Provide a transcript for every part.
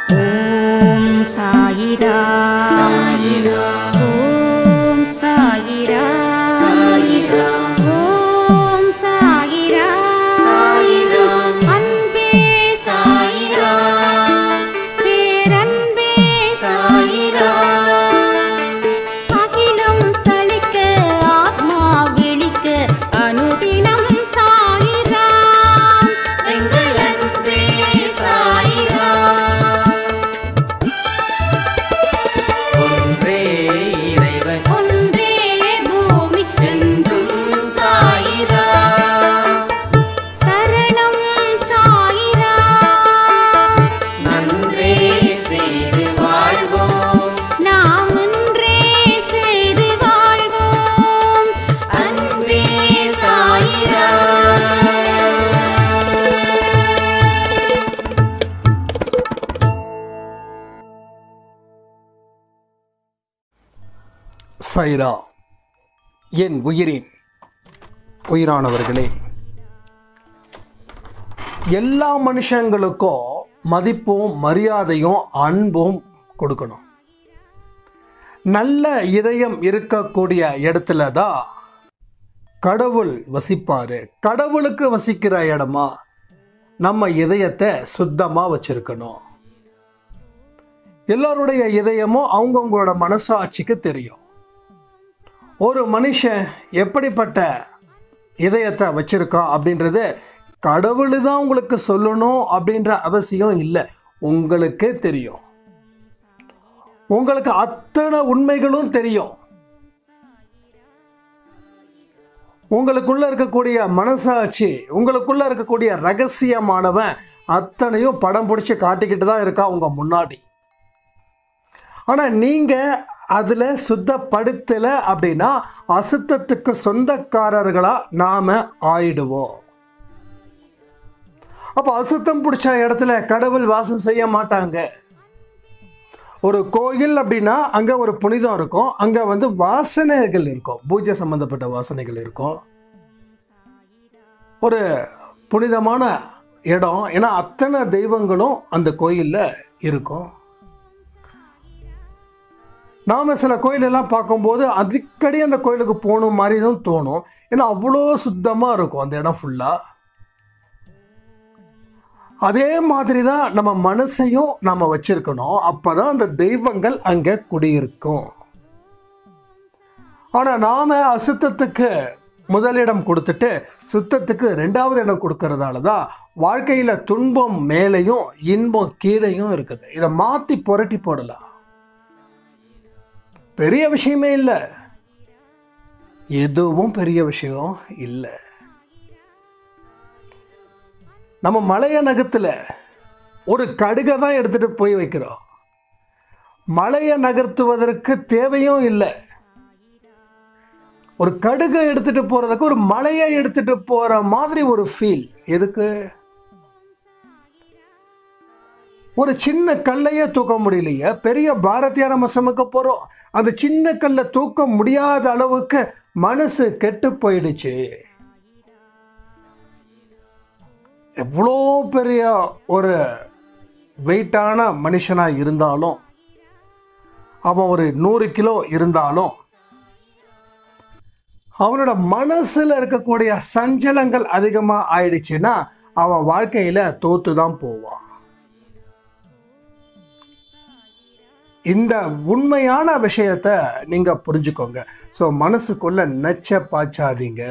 ஓம் சாயிரா சாயிரா ஓம் சாயிரா சாயிரா ஓம் சாயிரா சாயிரா அன்பே சாயிரா பேரன்பே சாயிரா அகிலம் தளிக்க ஆத்மா விழிக்க அனுதினம் சாயிரா எங்கள் அன்பே சாயிரா ஒன்றே இறைவன் ஒன்றே பூமிக்கென்றும் என்றும் சாயிரா சரணம் சாயிரா நன்றே செய்து வாழ்வோம் நாம் ஒன்றே செய்து வாழ்வோம் அன்பே சாயிரா சைரா என் உயிரின் உயிரானவர்களே எல்லா மனுஷங்களுக்கும் மதிப்பும் மரியாதையும் அன்பும் கொடுக்கணும் நல்ல இதயம் இருக்கக்கூடிய இடத்துல தான் கடவுள் வசிப்பாரு கடவுளுக்கு வசிக்கிற இடமா நம்ம இதயத்தை சுத்தமாக வச்சிருக்கணும் எல்லாருடைய இதயமும் அவங்கவுங்களோட மனசாட்சிக்கு தெரியும் ஒரு மனுஷன் எப்படிப்பட்ட இதயத்தை வச்சிருக்கான் அப்படின்றது கடவுள் தான் உங்களுக்கு சொல்லணும் அப்படின்ற அவசியம் இல்லை உங்களுக்கே தெரியும் உங்களுக்கு அத்தனை உண்மைகளும் தெரியும் உங்களுக்குள்ள இருக்கக்கூடிய மனசாட்சி உங்களுக்குள்ள இருக்கக்கூடிய ரகசியமானவன் அத்தனையும் படம் பிடிச்சி காட்டிக்கிட்டு தான் இருக்கா உங்க முன்னாடி ஆனால் நீங்கள் அதில் சுத்தப்படுத்தலை அப்படின்னா அசுத்தத்துக்கு சொந்தக்காரர்களாக நாம் ஆயிடுவோம் அப்போ அசுத்தம் பிடிச்ச இடத்துல கடவுள் வாசம் செய்ய மாட்டாங்க ஒரு கோயில் அப்படின்னா அங்கே ஒரு புனிதம் இருக்கும் அங்கே வந்து வாசனைகள் இருக்கும் பூஜை சம்பந்தப்பட்ட வாசனைகள் இருக்கும் ஒரு புனிதமான இடம் ஏன்னா அத்தனை தெய்வங்களும் அந்த கோயிலில் இருக்கும் நாம் சில கோயிலெல்லாம் பார்க்கும்போது அடிக்கடி அந்த கோயிலுக்கு போகணும் மாதிரி தான் தோணும் ஏன்னா அவ்வளோ சுத்தமாக இருக்கும் அந்த இடம் ஃபுல்லாக அதே மாதிரி தான் நம்ம மனசையும் நம்ம வச்சிருக்கணும் அப்போ தான் அந்த தெய்வங்கள் அங்கே குடியிருக்கும் ஆனால் நாம் அசுத்தத்துக்கு முதலிடம் கொடுத்துட்டு சுத்தத்துக்கு ரெண்டாவது இடம் கொடுக்கறதால தான் வாழ்க்கையில் துன்பம் மேலேயும் இன்பம் கீழேயும் இருக்குது இதை மாற்றி புரட்டி போடலாம் பெரிய விஷயமே இல்லை எதுவும் பெரிய விஷயம் இல்லை நம்ம மலைய நகத்தில் ஒரு கடுகை தான் எடுத்துட்டு போய் வைக்கிறோம் மலையை நகர்த்துவதற்கு தேவையும் இல்லை ஒரு கடுகை எடுத்துட்டு போறதுக்கு ஒரு மலையை எடுத்துட்டு போற மாதிரி ஒரு ஃபீல் எதுக்கு ஒரு சின்ன கல்லையே தூக்க முடியலையே பெரிய பாரதியா நம்ம சுமக்க போறோம் அந்த சின்ன கல்லை தூக்க முடியாத அளவுக்கு மனசு கெட்டு போயிடுச்சு எவ்வளோ பெரிய ஒரு வெயிட்டான மனுஷனாக இருந்தாலும் அவன் ஒரு நூறு கிலோ இருந்தாலும் அவனோட மனசில் இருக்கக்கூடிய சஞ்சலங்கள் அதிகமாக ஆயிடுச்சுன்னா அவன் வாழ்க்கையில் தோத்து தான் போவான் இந்த உண்மையான விஷயத்த நீங்கள் புரிஞ்சுக்கோங்க ஸோ மனசுக்குள்ள நச்ச பாய்ச்சாதீங்க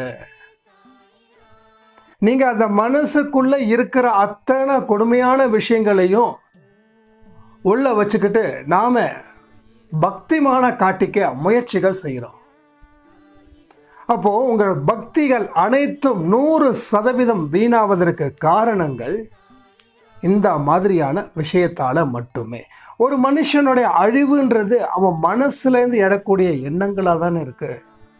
நீங்க அந்த மனசுக்குள்ள இருக்கிற அத்தனை கொடுமையான விஷயங்களையும் உள்ள வச்சுக்கிட்டு நாம பக்திமான காட்டிக்க முயற்சிகள் செய்கிறோம் அப்போ உங்கள் பக்திகள் அனைத்தும் நூறு சதவீதம் வீணாவதற்கு காரணங்கள் இந்த மாதிரியான விஷயத்தால மட்டுமே ஒரு மனுஷனுடைய அழிவுன்றது அவன் மனசுலேருந்து எழக்கூடிய எண்ணங்களாக தானே இருக்கு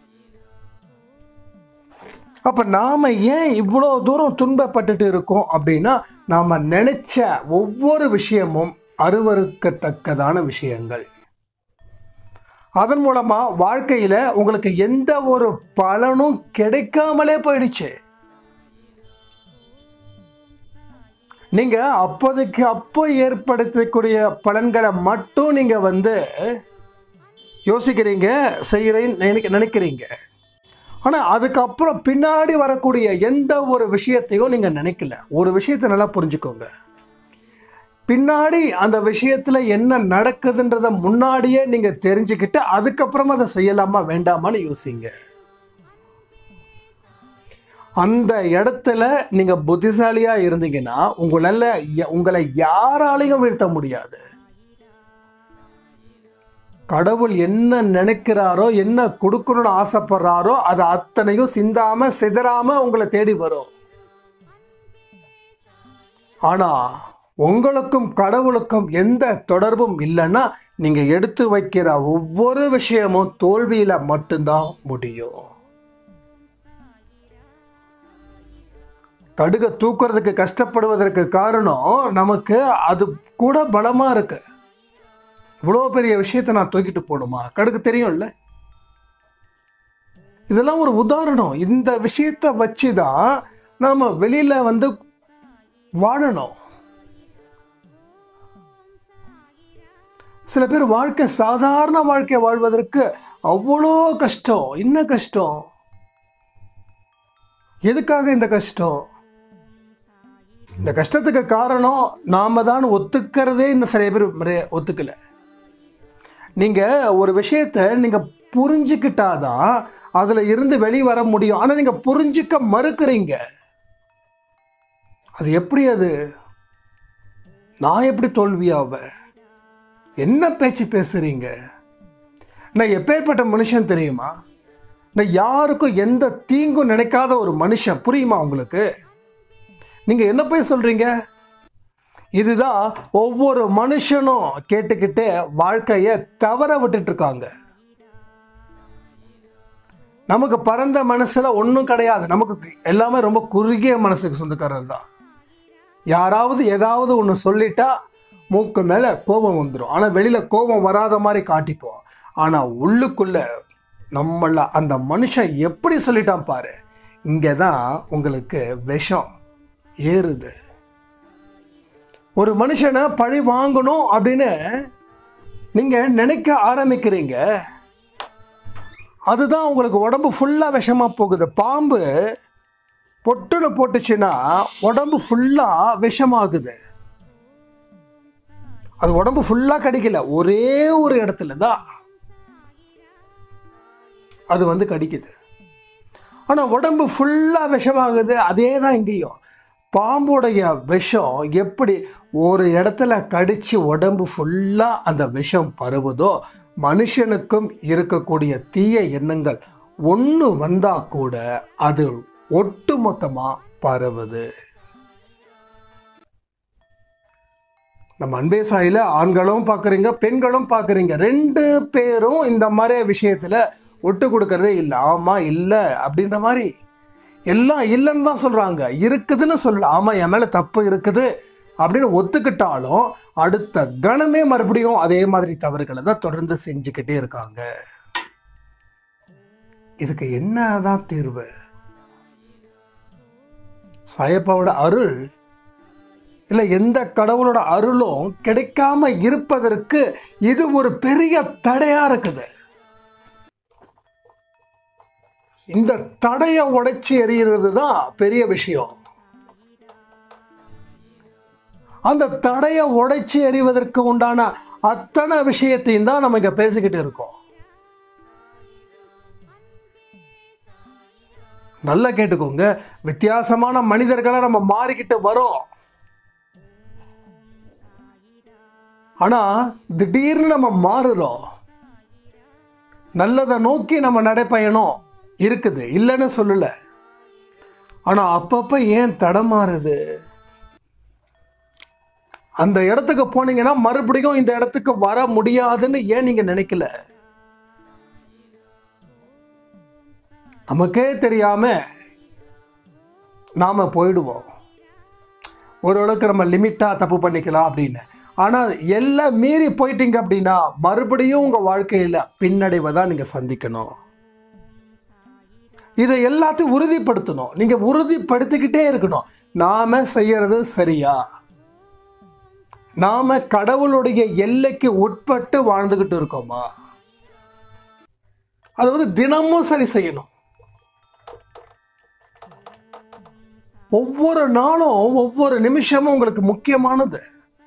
அப்போ நாம் ஏன் இவ்வளோ தூரம் துன்பப்பட்டுட்டு இருக்கோம் அப்படின்னா நாம் நினைச்ச ஒவ்வொரு விஷயமும் அருவருக்கத்தக்கதான விஷயங்கள் அதன் மூலமாக வாழ்க்கையில் உங்களுக்கு எந்த ஒரு பலனும் கிடைக்காமலே போயிடுச்சு நீங்கள் அப்போதைக்கு அப்போ ஏற்படுத்தக்கூடிய பலன்களை மட்டும் நீங்கள் வந்து யோசிக்கிறீங்க செய்கிறேன்னு நினைக்க நினைக்கிறீங்க ஆனால் அதுக்கப்புறம் பின்னாடி வரக்கூடிய எந்த ஒரு விஷயத்தையும் நீங்கள் நினைக்கல ஒரு விஷயத்தை நல்லா புரிஞ்சுக்கோங்க பின்னாடி அந்த விஷயத்தில் என்ன நடக்குதுன்றத முன்னாடியே நீங்கள் தெரிஞ்சுக்கிட்டு அதுக்கப்புறம் அதை செய்யலாமா வேண்டாமான்னு யோசிங்க அந்த இடத்துல நீங்கள் புத்திசாலியாக இருந்தீங்கன்னா உங்களால் ய- உங்களை யாராலையும் வீழ்த்த முடியாது கடவுள் என்ன நினைக்கிறாரோ என்ன கொடுக்கணும்னு ஆசைப்படுறாரோ அதை அத்தனையும் சிந்தாம சிதறாம உங்களை தேடி வரும் ஆனா உங்களுக்கும் கடவுளுக்கும் எந்த தொடர்பும் இல்லைன்னா நீங்க எடுத்து வைக்கிற ஒவ்வொரு விஷயமும் தோல்வியில மட்டும்தான் முடியும் கடுக தூக்குறதுக்கு கஷ்டப்படுவதற்கு காரணம் நமக்கு அது கூட பலமா இருக்கு இவ்வளோ பெரிய விஷயத்தை நான் தூக்கிட்டு போகணுமா கடுகு தெரியும்ல இதெல்லாம் ஒரு உதாரணம் இந்த விஷயத்தை வச்சு தான் நாம் வெளியில் வந்து வாழணும் சில பேர் வாழ்க்கை சாதாரண வாழ்க்கை வாழ்வதற்கு அவ்வளோ கஷ்டம் என்ன கஷ்டம் எதுக்காக இந்த கஷ்டம் இந்த கஷ்டத்துக்கு காரணம் நாம தான் ஒத்துக்கிறதே இன்னும் சில பேர் முறைய ஒத்துக்கல நீங்கள் ஒரு விஷயத்தை நீங்கள் புரிஞ்சுக்கிட்டாதான் அதில் இருந்து வெளியே வர முடியும் ஆனால் நீங்கள் புரிஞ்சுக்க மறுக்கிறீங்க அது எப்படி அது நான் எப்படி தோல்வியாவேன் என்ன பேச்சு பேசுறீங்க நான் எப்பேற்பட்ட மனுஷன் தெரியுமா நான் யாருக்கும் எந்த தீங்கும் நினைக்காத ஒரு மனுஷன் புரியுமா உங்களுக்கு நீங்கள் என்ன போய் சொல்கிறீங்க இதுதான் ஒவ்வொரு மனுஷனும் கேட்டுக்கிட்டு வாழ்க்கையை தவற விட்டுட்டு இருக்காங்க நமக்கு பரந்த மனசுல ஒன்றும் கிடையாது நமக்கு எல்லாமே ரொம்ப குறுகிய மனசுக்கு சொந்தக்காரர் தான் யாராவது ஏதாவது ஒன்று சொல்லிட்டா மூக்கு மேலே கோபம் வந்துடும் ஆனால் வெளியில் கோபம் வராத மாதிரி காட்டிப்போம் ஆனால் உள்ளுக்குள்ள நம்மள அந்த மனுஷன் எப்படி சொல்லிட்டான் பாரு இங்கே தான் உங்களுக்கு விஷம் ஏறுது ஒரு மனுஷனை பழி வாங்கணும் அப்படின்னு நீங்கள் நினைக்க ஆரம்பிக்கிறீங்க அதுதான் உங்களுக்கு உடம்பு ஃபுல்லாக விஷமாக போகுது பாம்பு பொட்டுன்னு போட்டுச்சுன்னா உடம்பு ஃபுல்லாக விஷமாகுது அது உடம்பு ஃபுல்லாக கடிக்கல ஒரே ஒரு இடத்துல தான் அது வந்து கடிக்குது ஆனால் உடம்பு ஃபுல்லாக விஷமாகுது அதே தான் இங்கேயும் பாம்போடைய விஷம் எப்படி ஒரு இடத்துல கடிச்சு உடம்பு ஃபுல்லாக அந்த விஷம் பரவுதோ மனுஷனுக்கும் இருக்கக்கூடிய தீய எண்ணங்கள் ஒன்று வந்தால் கூட அது ஒட்டு மொத்தமாக பரவுது நம்ம அன்பே சாயில ஆண்களும் பார்க்குறீங்க பெண்களும் பார்க்குறீங்க ரெண்டு பேரும் இந்த மாதிரி விஷயத்தில் ஒட்டு கொடுக்கறதே இல்லை ஆமாம் இல்லை அப்படின்ற மாதிரி எல்லாம் இல்லைன்னு தான் சொல்கிறாங்க இருக்குதுன்னு சொல்லல ஆமாம் என் மேலே தப்பு இருக்குது அப்படின்னு ஒத்துக்கிட்டாலும் அடுத்த கணமே மறுபடியும் அதே மாதிரி தவறுகளை தான் தொடர்ந்து செஞ்சுக்கிட்டே இருக்காங்க இதுக்கு என்னதான் தீர்வு சாயப்பாவோட அருள் இல்லை எந்த கடவுளோட அருளும் கிடைக்காம இருப்பதற்கு இது ஒரு பெரிய தடையா இருக்குது இந்த தடையை உடைச்சி எறிகிறது தான் பெரிய விஷயம் அந்த தடையை உடைச்சி எறிவதற்கு உண்டான அத்தனை விஷயத்தையும் தான் நம்ம இங்க பேசிக்கிட்டு இருக்கோம் நல்லா கேட்டுக்கோங்க வித்தியாசமான மனிதர்களை நம்ம மாறிக்கிட்டு வரோம் ஆனா திடீர்னு நம்ம மாறுறோம் நல்லதை நோக்கி நம்ம நடைப்பயணம் இருக்குது இல்லைன்னு சொல்லல ஆனா அப்பப்ப ஏன் தடமாறுது அந்த இடத்துக்கு போனீங்கன்னா மறுபடியும் இந்த இடத்துக்கு வர முடியாதுன்னு ஏன் நீங்க நினைக்கல நமக்கே தெரியாம நாம போயிடுவோம் ஓரளவுக்கு நம்ம லிமிட்டாக தப்பு பண்ணிக்கலாம் அப்படின்னு ஆனால் எல்லாம் மீறி போயிட்டீங்க அப்படின்னா மறுபடியும் உங்கள் வாழ்க்கையில் பின்னடைவை தான் நீங்கள் சந்திக்கணும் இதை எல்லாத்தையும் உறுதிப்படுத்தணும் நீங்கள் உறுதிப்படுத்திக்கிட்டே இருக்கணும் நாம செய்யறது சரியா நாம கடவுளுடைய எல்லைக்கு உட்பட்டு வாழ்ந்துகிட்டு இருக்கோமா அது வந்து தினமும் சரி செய்யணும் ஒவ்வொரு நாளும் ஒவ்வொரு நிமிஷமும் உங்களுக்கு முக்கியமானது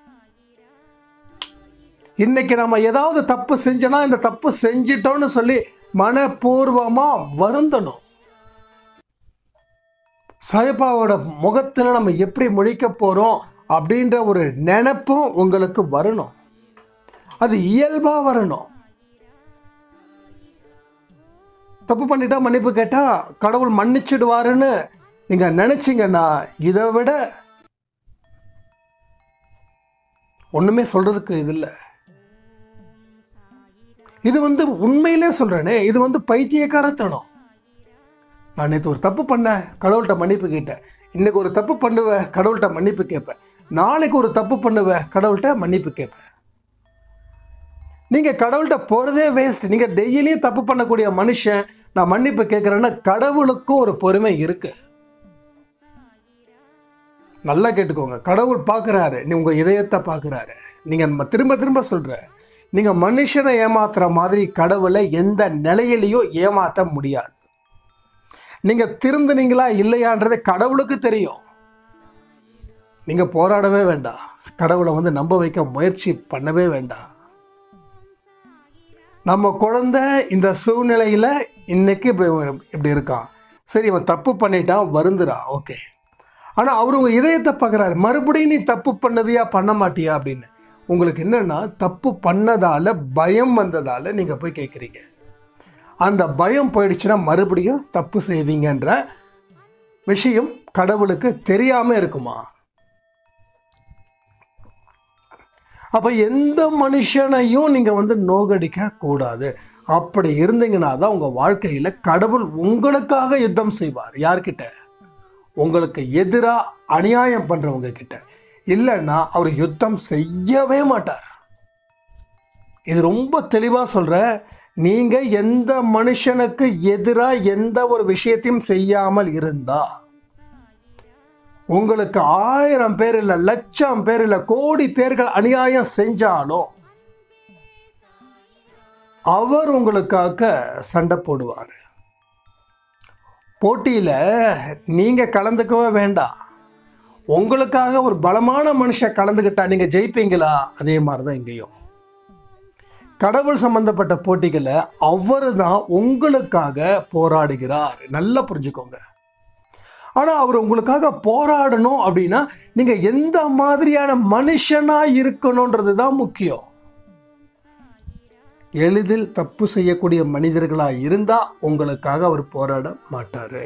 இன்னைக்கு நம்ம ஏதாவது தப்பு செஞ்சோன்னா இந்த தப்பு செஞ்சிட்டோம்னு சொல்லி மனப்பூர்வமா வருந்தணும் சாயப்பாவோட முகத்தில் நம்ம எப்படி முழிக்க போகிறோம் அப்படின்ற ஒரு நினைப்பும் உங்களுக்கு வரணும் அது இயல்பாக வரணும் தப்பு பண்ணிட்டா மன்னிப்பு கேட்டால் கடவுள் மன்னிச்சிடுவாருன்னு நீங்கள் நினச்சிங்கன்னா இதை விட ஒன்றுமே சொல்கிறதுக்கு இது இல்லை இது வந்து உண்மையிலே சொல்கிறேனே இது வந்து பைத்தியக்காரத்தனம் நான் நேற்று ஒரு தப்பு பண்ணேன் கடவுள்கிட்ட மன்னிப்பு கேட்டேன் இன்னைக்கு ஒரு தப்பு பண்ணுவேன் கடவுள்கிட்ட மன்னிப்பு கேட்பேன் நாளைக்கு ஒரு தப்பு பண்ணுவேன் கடவுள்கிட்ட மன்னிப்பு கேட்பேன் நீங்கள் கடவுள்கிட்ட போகிறதே வேஸ்ட் நீங்கள் டெய்லியும் தப்பு பண்ணக்கூடிய மனுஷன் நான் மன்னிப்பு கேட்குறேன்னா கடவுளுக்கும் ஒரு பொறுமை இருக்கு நல்லா கேட்டுக்கோங்க கடவுள் பார்க்குறாரு நீ உங்கள் இதயத்தை பார்க்குறாரு நீங்கள் திரும்ப திரும்ப சொல்கிறேன் நீங்கள் மனுஷனை ஏமாத்துற மாதிரி கடவுளை எந்த நிலையிலையும் ஏமாற்ற முடியாது நீங்கள் திருந்துனீங்களா இல்லையான்றது கடவுளுக்கு தெரியும் நீங்கள் போராடவே வேண்டாம் கடவுளை வந்து நம்ப வைக்க முயற்சி பண்ணவே வேண்டாம் நம்ம குழந்தை இந்த சூழ்நிலையில் இன்னைக்கு இப்படி இப்படி இருக்கான் சரி இவன் தப்பு பண்ணிட்டான் வருந்துறான் ஓகே ஆனால் அவர் உங்கள் இதயத்தை பார்க்குறாரு மறுபடியும் நீ தப்பு பண்ணுவியா பண்ண மாட்டியா அப்படின்னு உங்களுக்கு என்னென்னா தப்பு பண்ணதால் பயம் வந்ததால் நீங்கள் போய் கேட்குறீங்க அந்த பயம் போயிடுச்சுன்னா மறுபடியும் தப்பு செய்வீங்கன்ற விஷயம் கடவுளுக்கு தெரியாமல் இருக்குமா அப்போ எந்த மனுஷனையும் நீங்கள் வந்து நோகடிக்க கூடாது அப்படி இருந்தீங்கன்னா தான் உங்கள் வாழ்க்கையில் கடவுள் உங்களுக்காக யுத்தம் செய்வார் யார்கிட்ட உங்களுக்கு எதிராக அநியாயம் பண்ணுறவங்க கிட்ட இல்லைன்னா அவர் யுத்தம் செய்யவே மாட்டார் இது ரொம்ப தெளிவாக சொல்கிறேன் நீங்கள் எந்த மனுஷனுக்கு எதிராக எந்த ஒரு விஷயத்தையும் செய்யாமல் இருந்தா உங்களுக்கு ஆயிரம் பேர் இல்லை லட்சம் பேர் இல்லை கோடி பேர்கள் அநியாயம் செஞ்சாலும் அவர் உங்களுக்காக சண்டை போடுவார் போட்டியில் நீங்கள் கலந்துக்கவே வேண்டாம் உங்களுக்காக ஒரு பலமான மனுஷன் கலந்துக்கிட்டா நீங்கள் ஜெயிப்பீங்களா அதே மாதிரி தான் இங்கேயும் கடவுள் சம்பந்தப்பட்ட போட்டிகளை அவர் தான் உங்களுக்காக போராடுகிறார் நல்லா புரிஞ்சுக்கோங்க ஆனால் அவர் உங்களுக்காக போராடணும் அப்படின்னா நீங்கள் எந்த மாதிரியான மனுஷனாக இருக்கணுன்றது தான் முக்கியம் எளிதில் தப்பு செய்யக்கூடிய மனிதர்களாக இருந்தால் உங்களுக்காக அவர் போராட மாட்டார்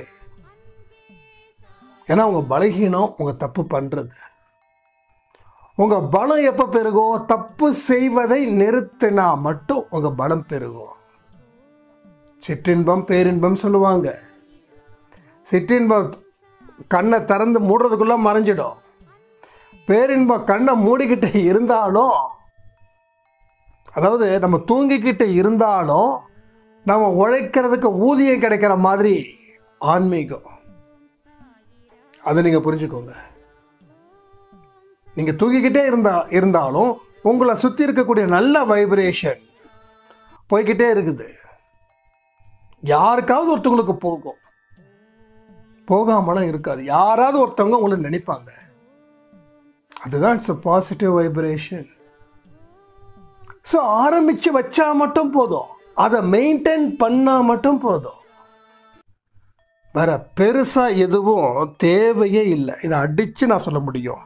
ஏன்னா உங்கள் பலகீனம் உங்கள் தப்பு பண்ணுறது உங்கள் பலம் எப்போ பெருகும் தப்பு செய்வதை நிறுத்தினா மட்டும் உங்கள் பலம் பெருகும் சிற்றின்பம் பேரின்பம் சொல்லுவாங்க சிற்றின்பம் கண்ணை திறந்து மூடுறதுக்குள்ளே மறைஞ்சிடும் பேரின்பம் கண்ணை மூடிக்கிட்டு இருந்தாலும் அதாவது நம்ம தூங்கிக்கிட்டு இருந்தாலும் நம்ம உழைக்கிறதுக்கு ஊதியம் கிடைக்கிற மாதிரி ஆன்மீகம் அதை நீங்கள் புரிஞ்சுக்கோங்க நீங்கள் தூங்கிக்கிட்டே இருந்தா இருந்தாலும் உங்களை சுற்றி இருக்கக்கூடிய நல்ல வைப்ரேஷன் போய்கிட்டே இருக்குது யாருக்காவது ஒருத்தவங்களுக்கு போகும் போகாமலாம் இருக்காது யாராவது ஒருத்தவங்க உங்களை நினைப்பாங்க அதுதான் இட்ஸ் பாசிட்டிவ் வைப்ரேஷன் ஸோ ஆரம்பித்து வச்சா மட்டும் போதும் அதை மெயின்டைன் பண்ணால் மட்டும் போதும் வேற பெருசாக எதுவும் தேவையே இல்லை இதை அடித்து நான் சொல்ல முடியும்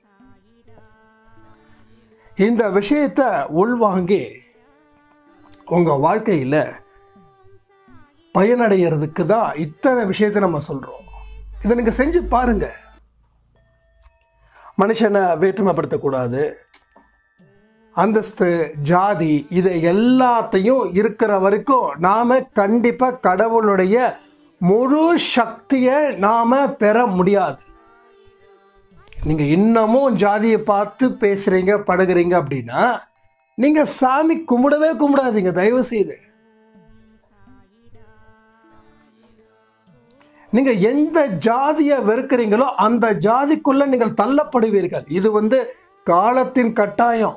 இந்த விஷயத்தை உள்வாங்கி உங்கள் வாழ்க்கையில் பயனடைகிறதுக்கு தான் இத்தனை விஷயத்தை நம்ம சொல்கிறோம் இதை நீங்கள் செஞ்சு பாருங்க மனுஷனை வேற்றுமைப்படுத்தக்கூடாது அந்தஸ்து ஜாதி இதை எல்லாத்தையும் இருக்கிற வரைக்கும் நாம் கண்டிப்பாக கடவுளுடைய முழு சக்தியை நாம் பெற முடியாது நீங்கள் இன்னமும் ஜாதியை பார்த்து பேசுகிறீங்க படுகிறீங்க அப்படின்னா நீங்கள் சாமி கும்பிடவே கும்பிடாதீங்க தயவு செய்து நீங்கள் எந்த ஜாதியை வெறுக்கிறீங்களோ அந்த ஜாதிக்குள்ளே நீங்கள் தள்ளப்படுவீர்கள் இது வந்து காலத்தின் கட்டாயம்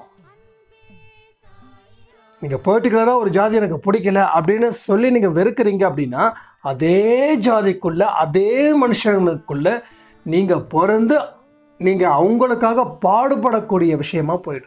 நீங்கள் பர்டிகுலராக ஒரு ஜாதி எனக்கு பிடிக்கல அப்படின்னு சொல்லி நீங்கள் வெறுக்கிறீங்க அப்படின்னா அதே ஜாதிக்குள்ள அதே மனுஷங்களுக்குள்ள நீங்கள் பிறந்து நீங்கள் அவங்களுக்காக பாடுபடக்கூடிய விஷயமா போயிடும்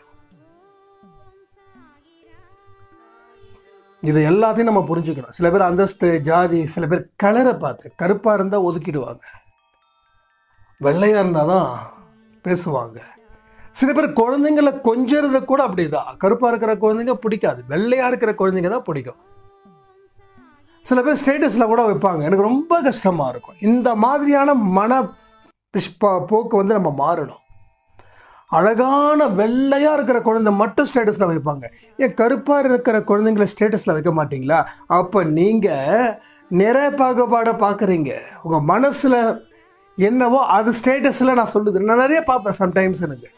இது எல்லாத்தையும் நம்ம புரிஞ்சுக்கணும் சில பேர் அந்தஸ்து ஜாதி சில பேர் கலரை பார்த்து கருப்பாக இருந்தால் ஒதுக்கிடுவாங்க வெள்ளையாக இருந்தால் தான் பேசுவாங்க சில பேர் குழந்தைங்கள கொஞ்சறது கூட அப்படிதான் கருப்பாக இருக்கிற குழந்தைங்க பிடிக்காது வெள்ளையாக இருக்கிற குழந்தைங்க தான் பிடிக்கும் சில பேர் ஸ்டேட்டஸில் கூட வைப்பாங்க எனக்கு ரொம்ப கஷ்டமாக இருக்கும் இந்த மாதிரியான மன பிஷ்- ப- போக்கு வந்து நம்ம மாறணும் அழகான வெள்ளையாக இருக்கிற குழந்தை மட்டும் ஸ்டேட்டஸில் வைப்பாங்க ஏன் கருப்பாக இருக்கிற குழந்தைங்கள ஸ்டேட்டஸில் வைக்க மாட்டீங்களா அப்போ நீங்கள் நிற பாகுபாடை பார்க்குறீங்க உங்கள் மனசில் என்னவோ அது ஸ்டேட்டஸில் நான் சொல்லுது நான் நிறைய பார்ப்பேன் சம்டைம்ஸ் எனக்கு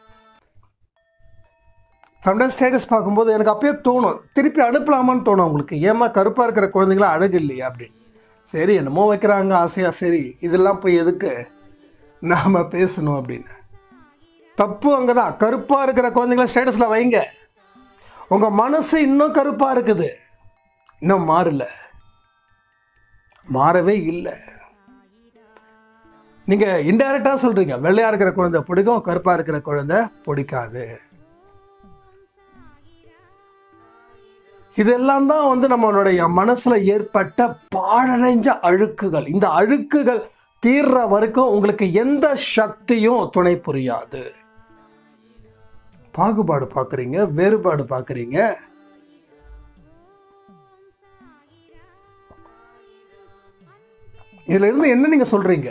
சம்டைம்ஸ் ஸ்டேட்டஸ் பார்க்கும்போது எனக்கு அப்பயே தோணும் திருப்பி அனுப்பலாமான்னு தோணும் உங்களுக்கு ஏமா கருப்பாக இருக்கிற குழந்தைங்கள அழகு இல்லையா அப்படின்னு சரி என்னமோ வைக்கிறாங்க ஆசையாக சரி இதெல்லாம் போய் எதுக்கு நாம் பேசணும் அப்படின்னு தப்பு அங்கே தான் கருப்பாக இருக்கிற குழந்தைங்கள ஸ்டேட்டஸில் வைங்க உங்கள் மனசு இன்னும் கருப்பாக இருக்குது இன்னும் மாறல மாறவே இல்லை நீங்கள் இன்டைரக்டாக சொல்கிறீங்க வெள்ளையாக இருக்கிற குழந்தை பிடிக்கும் கருப்பாக இருக்கிற குழந்தை பிடிக்காது இதெல்லாம் தான் வந்து நம்மளுடைய மனசுல ஏற்பட்ட பாழடைஞ்ச அழுக்குகள் இந்த அழுக்குகள் தீர்ற வரைக்கும் உங்களுக்கு எந்த சக்தியும் துணை புரியாது பாகுபாடு பார்க்குறீங்க வேறுபாடு பார்க்குறீங்க இதுல இருந்து என்ன நீங்க சொல்றீங்க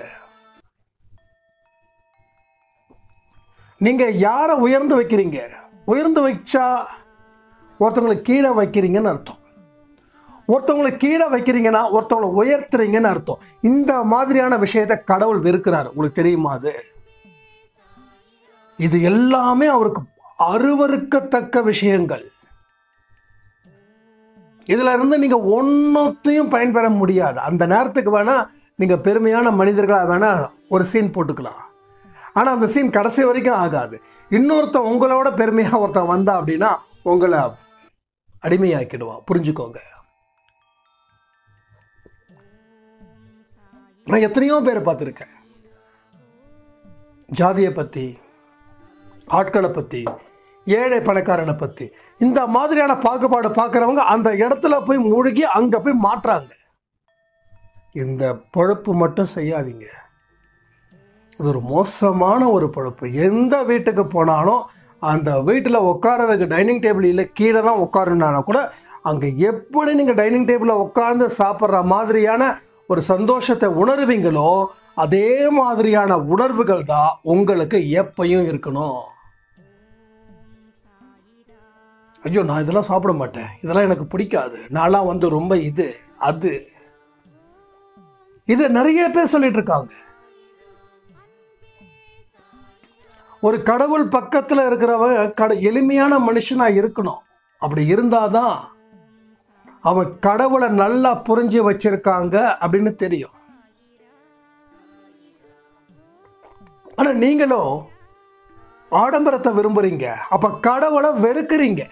நீங்க யாரை உயர்ந்து வைக்கிறீங்க உயர்ந்து வச்சா ஒருத்தவங்களை கீழே வைக்கிறீங்கன்னு அர்த்தம் ஒருத்தவங்களை கீழே வைக்கிறீங்கன்னா ஒருத்தவங்களை உயர்த்துறீங்கன்னு அர்த்தம் இந்த மாதிரியான விஷயத்தை கடவுள் வெறுக்கிறார் உங்களுக்கு தெரியுமா அது இது எல்லாமே அவருக்கு அருவருக்கத்தக்க விஷயங்கள் இதுல இருந்து நீங்க ஒன்னத்தையும் பயன்பெற முடியாது அந்த நேரத்துக்கு வேணா நீங்க பெருமையான மனிதர்களா வேணா ஒரு சீன் போட்டுக்கலாம் ஆனா அந்த சீன் கடைசி வரைக்கும் ஆகாது இன்னொருத்தன் உங்களோட பெருமையா ஒருத்தன் வந்தா அப்படின்னா உங்களை அடிமையாக்கிடுவான் புரிஞ்சுக்கோங்க நான் எத்தனையோ பேரை பார்த்துருக்கேன் ஜாதியை பற்றி ஆட்களை பற்றி ஏழை பணக்காரனை பற்றி இந்த மாதிரியான பாகுபாடு பார்க்குறவங்க அந்த இடத்துல போய் மூழ்கி அங்கே போய் மாட்டுறாங்க இந்த பொழப்பு மட்டும் செய்யாதீங்க இது ஒரு மோசமான ஒரு பொழப்பு எந்த வீட்டுக்கு போனாலும் அந்த வீட்டில் உட்காரதுக்கு டைனிங் டேபிள் இல்லை கீழே தான் உட்காருனானா கூட அங்கே எப்படி நீங்கள் டைனிங் டேபிளில் உட்கார்ந்து சாப்பிட்ற மாதிரியான ஒரு சந்தோஷத்தை உணர்வீங்களோ அதே மாதிரியான உணர்வுகள் தான் உங்களுக்கு எப்பயும் இருக்கணும் ஐயோ நான் இதெல்லாம் சாப்பிட மாட்டேன் இதெல்லாம் எனக்கு பிடிக்காது நான்லாம் வந்து ரொம்ப இது அது இது நிறைய பேர் சொல்லிட்டு இருக்காங்க ஒரு கடவுள் பக்கத்தில் இருக்கிறவன் கட எளிமையான மனுஷனா இருக்கணும் அப்படி இருந்தாதான் அவன் கடவுளை நல்லா புரிஞ்சு வச்சிருக்காங்க அப்படின்னு தெரியும் ஆனா நீங்களும் ஆடம்பரத்தை விரும்புறீங்க அப்ப கடவுளை வெறுக்கிறீங்க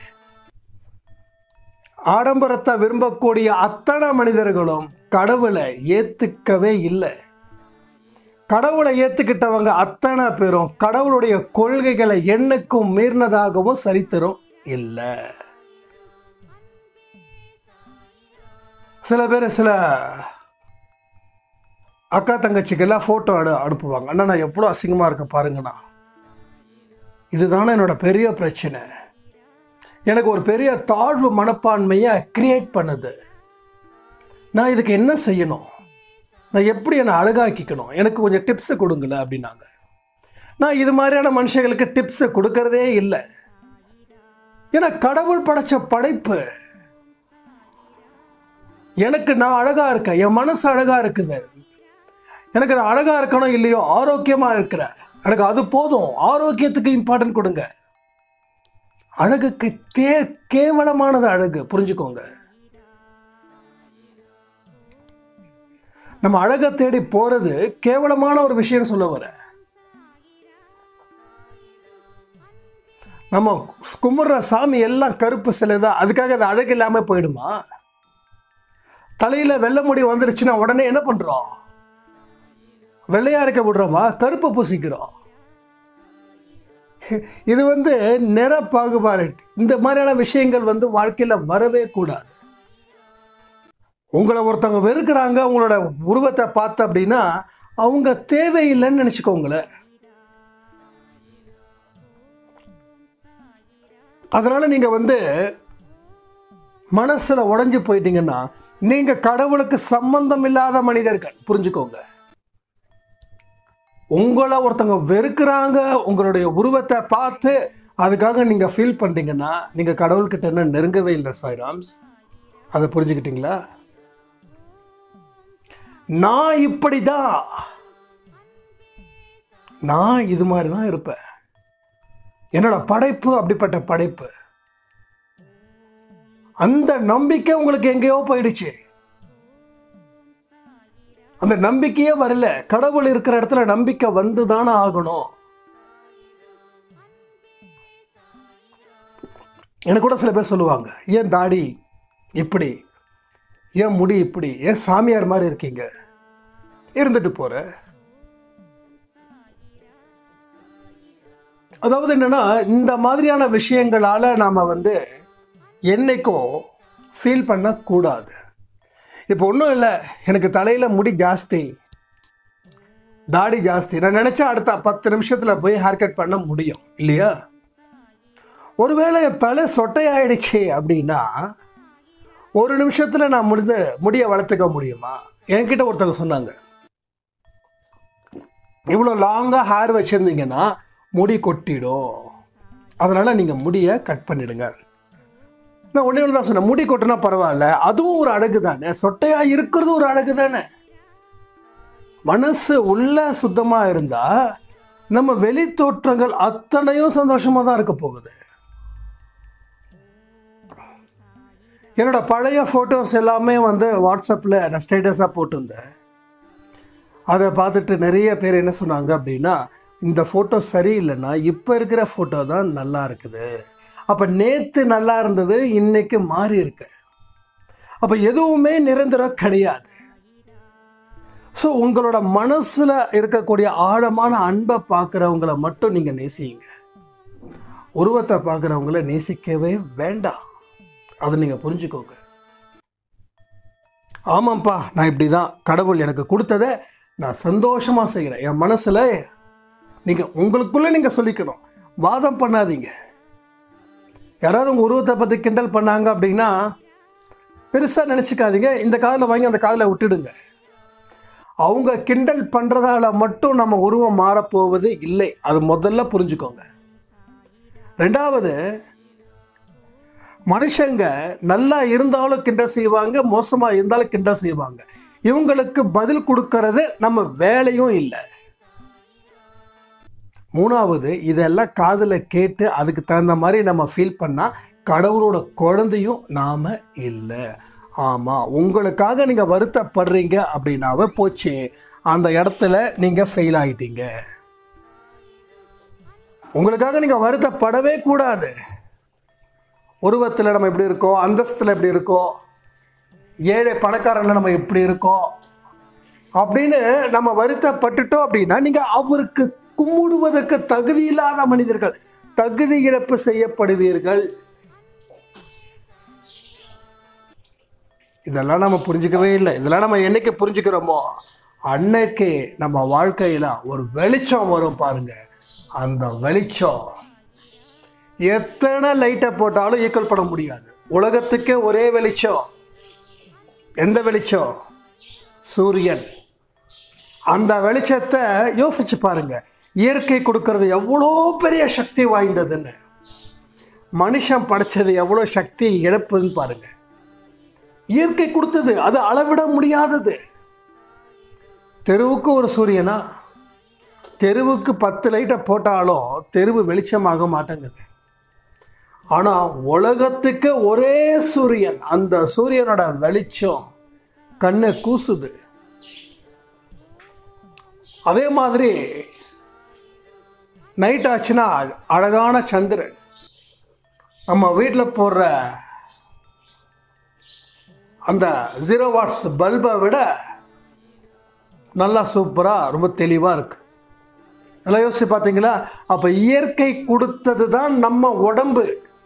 ஆடம்பரத்தை விரும்பக்கூடிய அத்தனை மனிதர்களும் கடவுளை ஏத்துக்கவே இல்லை கடவுளை ஏத்துக்கிட்டவங்க அத்தனை பேரும் கடவுளுடைய கொள்கைகளை எண்ணுக்கும் மீறினதாகவும் சரித்திரம் இல்லை சில பேர் சில அக்கா தங்கச்சிக்கெல்லாம் ஃபோட்டோ அடு அனுப்புவாங்க அண்ணா நான் எவ்வளோ அசிங்கமாக இருக்க பாருங்கண்ணா இதுதானே என்னோட பெரிய பிரச்சனை எனக்கு ஒரு பெரிய தாழ்வு மனப்பான்மையை கிரியேட் பண்ணுது நான் இதுக்கு என்ன செய்யணும் நான் எப்படி என்னை அழகாக்கிக்கணும் எனக்கு கொஞ்சம் டிப்ஸை கொடுங்களேன் அப்படின்னாங்க நான் இது மாதிரியான மனுஷங்களுக்கு டிப்ஸை கொடுக்கறதே இல்லை ஏன்னா கடவுள் படைச்ச படைப்பு எனக்கு நான் அழகா இருக்கேன் என் மனசு அழகா இருக்குது எனக்கு நான் அழகா இருக்கணும் இல்லையோ ஆரோக்கியமா இருக்கிறேன் எனக்கு அது போதும் ஆரோக்கியத்துக்கு இம்பார்ட்டன்ட் கொடுங்க அழகுக்கு தே கேவலமானது அழகு புரிஞ்சுக்கோங்க நம்ம அழகை தேடி போறது கேவலமான ஒரு விஷயம் சொல்ல வரேன் நம்ம கும்பிட்ற சாமி எல்லாம் கருப்பு சிலை தான் அதுக்காக அது அழகு இல்லாமல் போயிடுமா தலையில் வெள்ளை முடி வந்துருச்சுன்னா உடனே என்ன பண்ணுறோம் வெள்ளையா இருக்க விடுறோமா கருப்பை பூசிக்கிறோம் இது வந்து நிற பாகுபாடு இந்த மாதிரியான விஷயங்கள் வந்து வாழ்க்கையில் வரவே கூடாது உங்களை ஒருத்தவங்க வெறுக்கிறாங்க உங்களோட உருவத்தை பார்த்து அப்படின்னா அவங்க தேவையில்லைன்னு நினச்சிக்கோங்களேன் அதனால நீங்க வந்து மனசுல உடைஞ்சு போயிட்டீங்கன்னா நீங்க கடவுளுக்கு சம்பந்தம் இல்லாத மனிதர்கள் புரிஞ்சுக்கோங்க உங்களை ஒருத்தவங்க வெறுக்கிறாங்க உங்களுடைய உருவத்தை பார்த்து அதுக்காக நீங்க ஃபீல் பண்றீங்கன்னா நீங்க கடவுள்கிட்ட என்ன நெருங்கவே இல்லை சாய்ராம்ஸ் அதை புரிஞ்சுக்கிட்டீங்களா நான் இப்படிதான் நான் இது மாதிரி தான் இருப்பேன் என்னோட படைப்பு அப்படிப்பட்ட படைப்பு அந்த நம்பிக்கை உங்களுக்கு எங்கேயோ போயிடுச்சு அந்த நம்பிக்கையே வரல கடவுள் இருக்கிற இடத்துல நம்பிக்கை வந்து தானே ஆகணும் எனக்கு கூட சில பேர் சொல்லுவாங்க ஏன் தாடி இப்படி ஏன் முடி இப்படி ஏன் சாமியார் மாதிரி இருக்கீங்க இருந்துட்டு போற அதாவது என்னன்னா இந்த மாதிரியான விஷயங்களால நாம வந்து என்னைக்கும் ஃபீல் பண்ணக்கூடாது இப்போ ஒன்றும் இல்லை எனக்கு தலையில் முடி ஜாஸ்தி தாடி ஜாஸ்தி நான் நினச்சா அடுத்த பத்து நிமிஷத்தில் போய் ஹேர் கட் பண்ண முடியும் இல்லையா ஒருவேளை என் தலை சொட்டையாயிடுச்சு அப்படின்னா ஒரு நிமிஷத்தில் நான் முடிந்து முடியை வளர்த்துக்க முடியுமா என்கிட்ட ஒருத்தவங்க சொன்னாங்க இவ்வளோ லாங்காக ஹேர் வச்சுருந்தீங்கன்னா முடி கொட்டிடும் அதனால் நீங்கள் முடியை கட் பண்ணிடுங்க நான் ஒன்றே ஒன்று தான் சொன்னேன் முடி கொட்டினா பரவாயில்ல அதுவும் ஒரு அழகு தானே சொட்டையாக இருக்கிறது ஒரு அழகு தானே மனசு உள்ள சுத்தமாக இருந்தால் நம்ம வெளி தோற்றங்கள் அத்தனையும் சந்தோஷமாக தான் இருக்க போகுது என்னோட பழைய ஃபோட்டோஸ் எல்லாமே வந்து வாட்ஸ்அப்பில் நான் ஸ்டேட்டஸாக போட்டிருந்தேன் அதை பார்த்துட்டு நிறைய பேர் என்ன சொன்னாங்க அப்படின்னா இந்த ஃபோட்டோ சரியில்லைன்னா இப்போ இருக்கிற ஃபோட்டோ தான் நல்லா இருக்குது அப்போ நேற்று நல்லா இருந்தது இன்னைக்கு மாறி இருக்கு அப்போ எதுவுமே நிரந்தரம் கிடையாது ஸோ உங்களோட மனசில் இருக்கக்கூடிய ஆழமான அன்பை பார்க்குறவங்கள மட்டும் நீங்கள் நேசிங்க உருவத்தை பார்க்குறவங்கள நேசிக்கவே வேண்டாம் அதை நீங்கள் புரிஞ்சுக்கோங்க ஆமாம்ப்பா நான் இப்படி தான் கடவுள் எனக்கு கொடுத்ததை நான் சந்தோஷமாக செய்கிறேன் என் மனசில் நீங்கள் உங்களுக்குள்ளே நீங்கள் சொல்லிக்கணும் வாதம் பண்ணாதீங்க யாராவது உங்கள் உருவத்தை பற்றி கிண்டல் பண்ணாங்க அப்படின்னா பெருசாக நினச்சிக்காதீங்க இந்த காதில் வாங்கி அந்த காதில் விட்டுடுங்க அவங்க கிண்டல் பண்ணுறதால மட்டும் நம்ம உருவம் மாறப்போவது இல்லை அது முதல்ல புரிஞ்சுக்கோங்க ரெண்டாவது மனுஷங்க நல்லா இருந்தாலும் கிண்டல் செய்வாங்க மோசமாக இருந்தாலும் கிண்டல் செய்வாங்க இவங்களுக்கு பதில் கொடுக்கறது நம்ம வேலையும் இல்லை மூணாவது இதெல்லாம் காதில் கேட்டு அதுக்கு தகுந்த மாதிரி நம்ம ஃபீல் பண்ணால் கடவுளோட குழந்தையும் நாம் இல்லை ஆமாம் உங்களுக்காக நீங்கள் வருத்தப்படுறீங்க அப்படின்னாவே போச்சு அந்த இடத்துல நீங்கள் ஃபெயில் ஆகிட்டீங்க உங்களுக்காக நீங்கள் வருத்தப்படவே கூடாது உருவத்தில் நம்ம எப்படி இருக்கோம் அந்தஸ்தில் எப்படி இருக்கோம் ஏழை பணக்காரனில் நம்ம எப்படி இருக்கோம் அப்படின்னு நம்ம வருத்தப்பட்டுட்டோம் அப்படின்னா நீங்கள் அவருக்கு கும்பிடுவதற்கு தகுதி இல்லாத மனிதர்கள் தகுதி இழப்பு செய்யப்படுவீர்கள் இதெல்லாம் நம்ம புரிஞ்சுக்கவே இல்லை இதெல்லாம் நம்ம என்னைக்கு புரிஞ்சுக்கிறோமோ அன்னைக்கு நம்ம வாழ்க்கையில் ஒரு வெளிச்சம் வரும் பாருங்க அந்த வெளிச்சம் எத்தனை லைட்டை போட்டாலும் ஈக்குவல் பண்ண முடியாது உலகத்துக்கே ஒரே வெளிச்சம் எந்த வெளிச்சம் சூரியன் அந்த வெளிச்சத்தை யோசிச்சு பாருங்க இயற்கை கொடுக்கறது எவ்வளோ பெரிய சக்தி வாய்ந்ததுன்னு மனுஷன் படைச்சது எவ்வளோ சக்தி இழப்புன்னு பாருங்க இயற்கை கொடுத்தது அது அளவிட முடியாதது தெருவுக்கு ஒரு சூரியனா தெருவுக்கு பத்து லைட்டை போட்டாலும் தெருவு வெளிச்சமாக மாட்டேங்குது ஆனால் உலகத்துக்கு ஒரே சூரியன் அந்த சூரியனோட வெளிச்சம் கண்ணை கூசுது அதே மாதிரி நைட் ஆச்சுன்னா அழகான சந்திரன் நம்ம வீட்டில் போடுற அந்த ஜீரோ வாட்ஸ் பல்பை விட நல்லா சூப்பராக ரொம்ப தெளிவாக இருக்கு நல்லா யோசிச்சு பார்த்தீங்களா அப்போ இயற்கை கொடுத்தது தான் நம்ம உடம்பு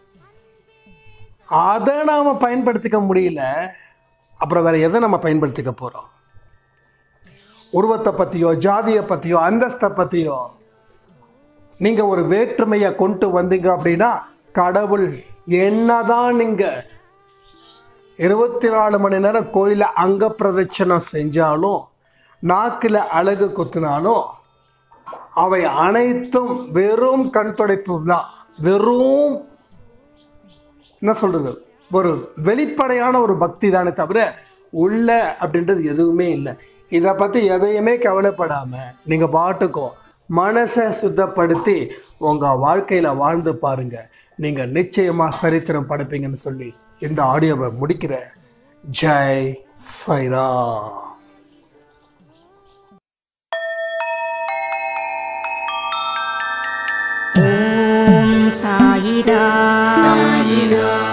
அதை நாம் பயன்படுத்திக்க முடியல அப்புறம் வேற எதை நம்ம பயன்படுத்திக்க போகிறோம் உருவத்தை பற்றியோ ஜாதியை பற்றியோ அந்தஸ்தை பற்றியோ நீங்கள் ஒரு வேற்றுமையை கொண்டு வந்தீங்க அப்படின்னா கடவுள் என்னதான் நீங்கள் இருபத்தி நாலு மணி நேரம் கோயிலில் அங்க பிரதட்சணம் செஞ்சாலும் நாக்கில் அழகு குத்தினாலும் அவை அனைத்தும் வெறும் கண் துடைப்பு தான் வெறும் என்ன சொல்றது ஒரு வெளிப்படையான ஒரு பக்தி தானே தவிர உள்ள அப்படின்றது எதுவுமே இல்லை இதை பற்றி எதையுமே கவலைப்படாமல் நீங்கள் பாட்டுக்கும் மனசை சுத்தப்படுத்தி உங்கள் வாழ்க்கையில் வாழ்ந்து பாருங்க நீங்கள் நிச்சயமாக சரித்திரம் படைப்பீங்கன்னு சொல்லி இந்த ஆடியோவை முடிக்கிறேன் ஜெய் சைரா ஓம் சாயிரா சாயிரா